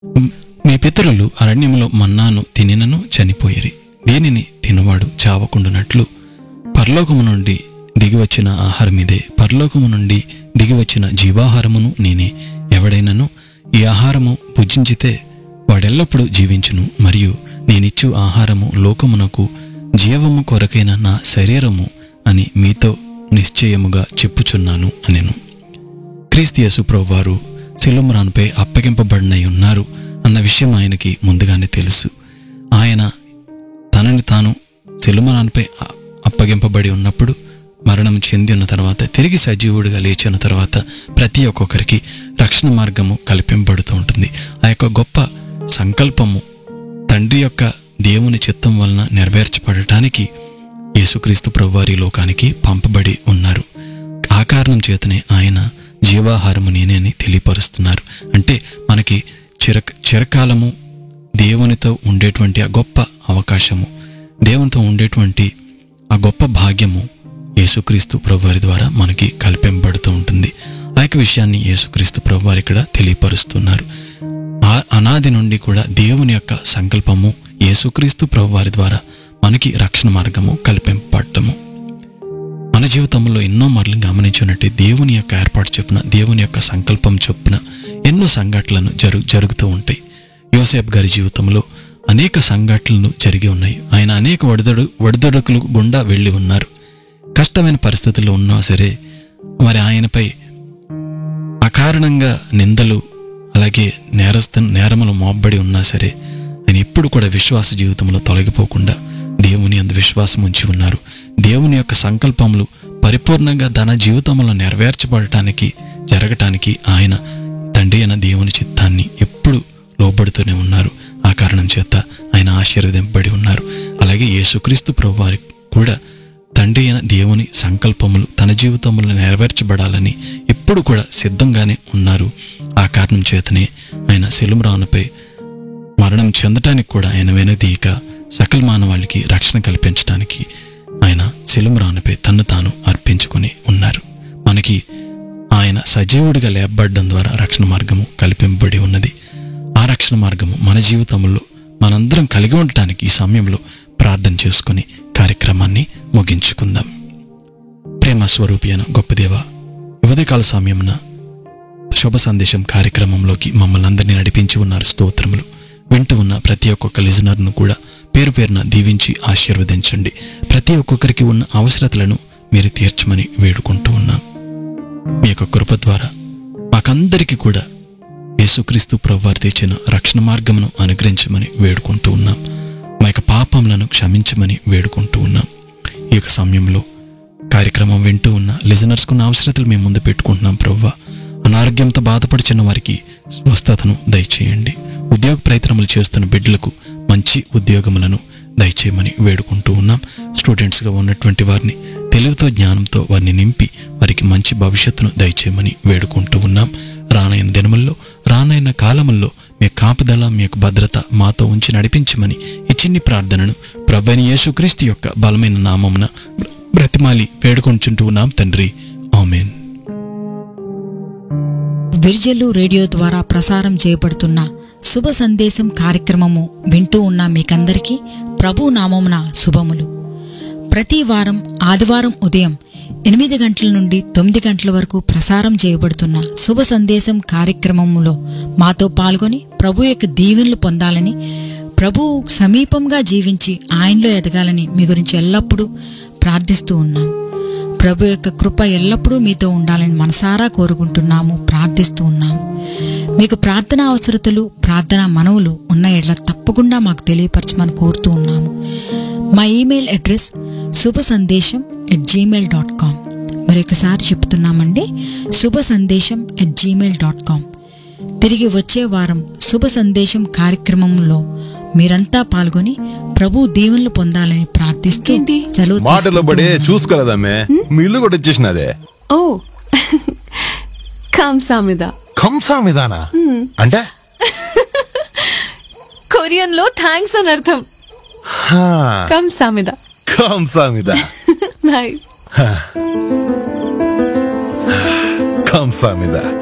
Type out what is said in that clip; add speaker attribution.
Speaker 1: మీ పితరులు అరణ్యములో మన్నాను తినినను చనిపోయిరి దీనిని తినువాడు చావకుండునట్లు పరలోకము నుండి దిగివచ్చిన ఆహారం ఇదే పరలోకము నుండి దిగివచ్చిన జీవాహారమును నేనే ఎవడైనను ఈ ఆహారము భుజించితే వాడెల్లప్పుడూ జీవించును మరియు నేనిచ్చు ఆహారము లోకమునకు జీవము కొరకైన నా శరీరము అని మీతో నిశ్చయముగా చెప్పుచున్నాను అనెను క్రీస్తు యేసు వారు శిలుమరాన్పై అప్పగింపబడినై ఉన్నారు అన్న విషయం ఆయనకి ముందుగానే తెలుసు ఆయన తనని తాను శిలుమరాన్పై అ- అప్పగింపబడి ఉన్నప్పుడు మరణం చెంది ఉన్న తర్వాత తిరిగి సజీవుడిగా లేచిన తర్వాత ప్రతి ఒక్కొక్కరికి రక్షణ మార్గము కల్పింపబడుతూ ఉంటుంది ఆ యొక్క గొప్ప సంకల్పము తండ్రి యొక్క దేవుని చిత్తం వలన నెరవేర్చబడటానికి యేసుక్రీస్తు ప్రభువారి లోకానికి పంపబడి ఉన్నారు ఆ కారణం చేతనే ఆయన జీవాహారము నేనే అని తెలియపరుస్తున్నారు అంటే మనకి చిర చిరకాలము దేవునితో ఉండేటువంటి ఆ గొప్ప అవకాశము దేవునితో ఉండేటువంటి ఆ గొప్ప భాగ్యము యేసుక్రీస్తు ప్రభువారి ద్వారా మనకి కల్పింపబడుతూ ఉంటుంది ఆ యొక్క విషయాన్ని యేసుక్రీస్తు ప్రభువారు ఇక్కడ తెలియపరుస్తున్నారు ఆ అనాది నుండి కూడా దేవుని యొక్క సంకల్పము యేసుక్రీస్తు ప్రభువారి ద్వారా మనకి రక్షణ మార్గము కల్పింపబడటము మన జీవితంలో ఎన్నో మార్లు గమనించినట్టు దేవుని యొక్క ఏర్పాటు చొప్పున దేవుని యొక్క సంకల్పం చొప్పున ఎన్నో సంఘటనలను జరు జరుగుతూ ఉంటాయి యోసేఫ్ గారి జీవితంలో అనేక సంఘటనలు జరిగి ఉన్నాయి ఆయన అనేక ఒడిదొడు ఒడిదొడుకులు గుండా వెళ్ళి ఉన్నారు కష్టమైన పరిస్థితుల్లో ఉన్నా సరే మరి ఆయనపై అకారణంగా నిందలు అలాగే నేరస్థ నేరములు మోబ్బడి ఉన్నా సరే ఆయన ఎప్పుడు కూడా విశ్వాస జీవితంలో తొలగిపోకుండా దేవుని అందు విశ్వాసం ఉంచి ఉన్నారు దేవుని యొక్క సంకల్పములు పరిపూర్ణంగా తన జీవితంలో నెరవేర్చబడటానికి జరగటానికి ఆయన తండ్రి అయిన దేవుని చిత్తాన్ని ఎప్పుడు లోబడుతూనే ఉన్నారు ఆ కారణం చేత ఆయన ఆశీర్వదింపబడి ఉన్నారు అలాగే యేసుక్రీస్తు ప్రభు వారికి కూడా తండ్రి అయిన దేవుని సంకల్పములు తన జీవితంలో నెరవేర్చబడాలని ఎప్పుడు కూడా సిద్ధంగానే ఉన్నారు ఆ కారణం చేతనే ఆయన శిలుమరానుపై మరణం చెందటానికి కూడా ఆయన వెనుదీయక సకల మానవాళికి రక్షణ కల్పించడానికి ఆయన శిలుమరానుపై తన్ను తాను అర్పించుకొని ఉన్నారు మనకి ఆయన సజీవుడిగా లేపబడడం ద్వారా రక్షణ మార్గము కల్పింపబడి ఉన్నది ఆ రక్షణ మార్గము మన జీవితంలో మనందరం కలిగి ఉండటానికి ఈ సమయంలో ప్రార్థన చేసుకొని కార్యక్రమాన్ని ముగించుకుందాం ప్రేమ స్వరూపి అయిన గొప్ప దేవ ఉదయకాల సమయమున శుభ సందేశం కార్యక్రమంలోకి మమ్మల్ని అందరినీ నడిపించి ఉన్నారు స్తోత్రములు వింటూ ఉన్న ప్రతి ఒక్కొక్క లిజనర్ను కూడా పేరు పేరున దీవించి ఆశీర్వదించండి ప్రతి ఒక్కొక్కరికి ఉన్న అవసరతలను మీరు తీర్చమని వేడుకుంటూ ఉన్నాం మీ యొక్క కృప ద్వారా మాకందరికీ కూడా యేసుక్రీస్తు ప్రభువారు తెచ్చిన రక్షణ మార్గమును అనుగ్రహించమని వేడుకుంటూ ఉన్నాం మా యొక్క పాపములను క్షమించమని వేడుకుంటూ ఉన్నాం ఈ యొక్క సమయంలో కార్యక్రమం వింటూ ఉన్న లిజనర్స్కున్న అవసరతలు మేము ముందు పెట్టుకుంటున్నాం ప్రవ్వ అనారోగ్యంతో బాధపడుచున్న వారికి స్వస్థతను దయచేయండి ఉద్యోగ ప్రయత్నములు చేస్తున్న బిడ్డలకు మంచి ఉద్యోగములను దయచేయమని వేడుకుంటూ ఉన్నాం స్టూడెంట్స్గా ఉన్నటువంటి వారిని తెలివితో జ్ఞానంతో వారిని నింపి వారికి మంచి భవిష్యత్తును దయచేయమని వేడుకుంటూ ఉన్నాం రానైన దినముల్లో రానైన కాలముల్లో మీ కాపుదల మీ యొక్క భద్రత మాతో ఉంచి నడిపించమని ఈ చిన్ని ప్రార్థనను ప్రభని యేసుక్రీస్తు యొక్క బలమైన నామమున బ్ర- బ్రతిమాలి వేడుకొంచుంటూ ఉన్నాం తండ్రి ఆమెన్
Speaker 2: విర్జల్లు రేడియో ద్వారా ప్రసారం చేయబడుతున్న శుభ సందేశం కార్యక్రమము వింటూ ఉన్న మీకందరికీ ప్రభు నామమున శుభములు ప్రతి వారం ఆదివారం ఉదయం ఎనిమిది గంటల నుండి తొమ్మిది గంటల వరకు ప్రసారం చేయబడుతున్న శుభ సందేశం కార్యక్రమములో మాతో పాల్గొని ప్రభు యొక్క దీవెనలు పొందాలని ప్రభు సమీపంగా జీవించి ఆయనలో ఎదగాలని మీ గురించి ఎల్లప్పుడూ ప్రార్థిస్తూ ఉన్నాం ప్రభు యొక్క కృప ఎల్లప్పుడూ మీతో ఉండాలని మనసారా కోరుకుంటున్నాము ప్రార్థిస్తూ ఉన్నాము మీకు ప్రార్థన అవసరతలు ప్రార్థన మనవులు ఉన్న ఎడ్ల తప్పకుండా మాకు తెలియపరచమని కోరుతూ ఉన్నాము మా ఈమెయిల్ అడ్రస్ శుభ సందేశం ఎట్ జీమెయిల్ డాట్ కామ్ మరొకసారి చెప్తున్నామండి శుభ సందేశం ఎట్ జీమెయిల్ డాట్ కామ్ తిరిగి వచ్చే వారం శుభ సందేశం కార్యక్రమంలో మీరంతా పాల్గొని ప్రభు దీవెనలు పొందాలని ప్రార్థిస్తూ
Speaker 3: ఏంటి?
Speaker 2: సెలవు
Speaker 4: మాటలో పడి
Speaker 2: తీసుకుంటూ ఉన్నాము.
Speaker 4: చూసుకోలేదమ్మే మీ ఇల్లు కూడా వచ్చేసినదే
Speaker 3: ఓ కాంసామిద
Speaker 4: కంసామిదానా అంటే
Speaker 3: కొరియన్ లో థ్యాంక్స్ అని అర్థం
Speaker 4: హా,
Speaker 3: కంసామిద
Speaker 4: కంసామిద
Speaker 3: బాయ్
Speaker 4: కంసామిద